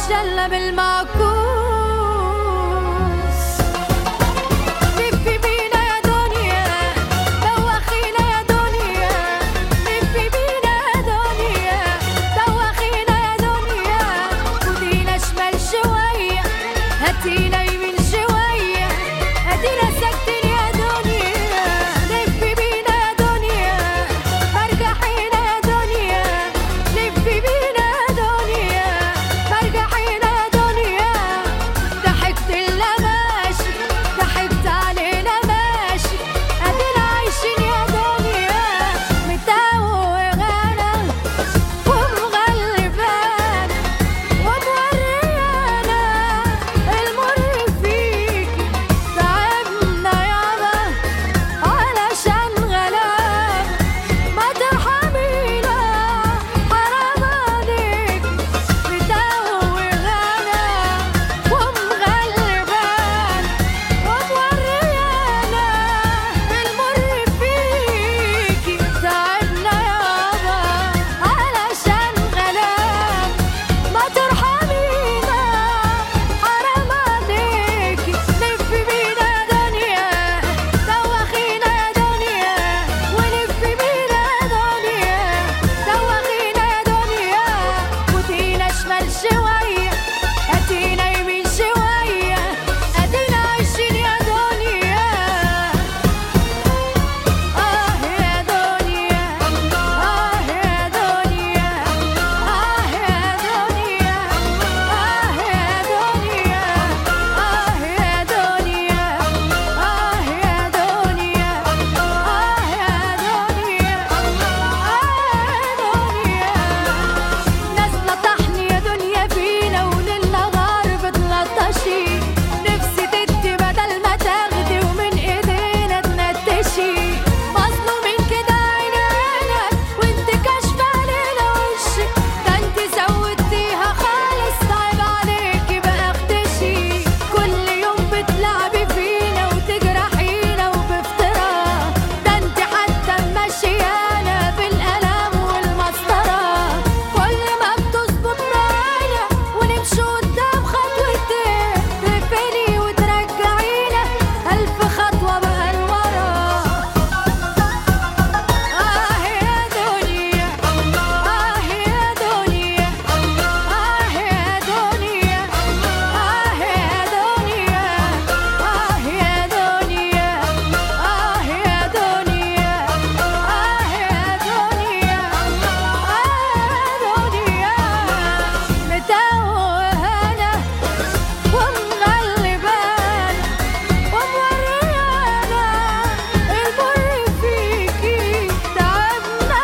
نتسلى بالمعكوس لفي بينا يا دنيا دوخينا يا دنيا لفي بينا يا دنيا دوخينا يا دنيا خدينا شمال شوية هاتينا يمين شوية ادينا ساكتين يا دنيا لفي بينا يا دنيا مرجحينا يا دنيا لفي بينا يا دنيا مرجحينا يا دنيا ضحكت لنا ماشي ضحكت علينا ماشي ادينا عايشين يا دنيا متوهانا ومغلبانا وموريانا المر فيكي تعبنا يابا علشان غلاب ما ترحمينا حرام عليك متوهانا ومغلبانا وموريانا المر فيكي تعبنا يابا علشان غلاب ما ترحمينا حرام عليكي لفي بينا يا دنيا دوخينا يا دنيا ولفي بينا يا دنيا دوخينا يا دنيا خدينا شمال شوية هاتينا يمين شوية ادينا عايشين يا دنيا آه يا دنيا آه يا دنيا آه يا دنيا آه يا دنيا آه يا دنيا آه يا دنيا آه يا دنيا آه نازلة طحن يا دنيا فينا وللنهار بتلطشي نفسي تدي بدل ما تاخدي ومن ايدينا تنتشي مظلومين كده عينينا وانت كاشفة علينا وشك ده انت زودتيها خالص صعب عليكي بقى اختشي كل يوم بتلعبي فينا وتجرحينا وبافتراء ده انت حتى ماشيانا بالقلم والمسطرة كل ما بتظبط معانا ونمشي قدام خطوتين تقفلي وترجعينا ألف خطوة بقى لورا آه يا دنيا آه يا دنيا آه يا دنيا آه يا دنيا آه يا دنيا آه يا دنيا آه يا دنيا آه دنيا متوهانا ومغلبانا وموريانا المر فيكي تعبنا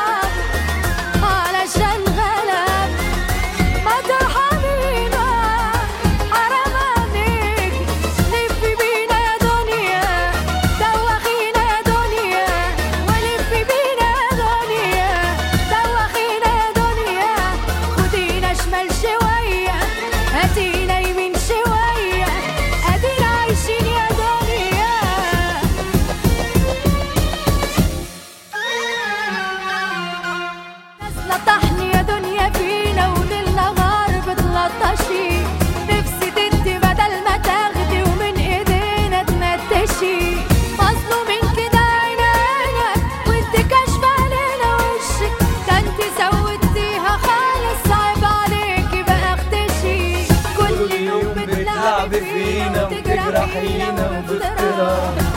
علشان غلب ما ترحمينا حرام عليك لفي بينا يا دنيا دوخينا يا دنيا ولفي بينا يا دنيا دوخينا يا دنيا خدينا شمال شوية هاتينا يمين شوية ادينا عايشين يا دنيا نازلة طحن يا دنيا فينا وللنهار بتلطشي نفسي تدي بدل ما تاخدي ومن ايدينا تنتشي مظلومين كده عينينا وانت كاشفة علينا وشك ده انت زودتيها خالص صعب عليكي بقى اختشي كل يوم بتلعبي فينا وتجرحينا وبافتراء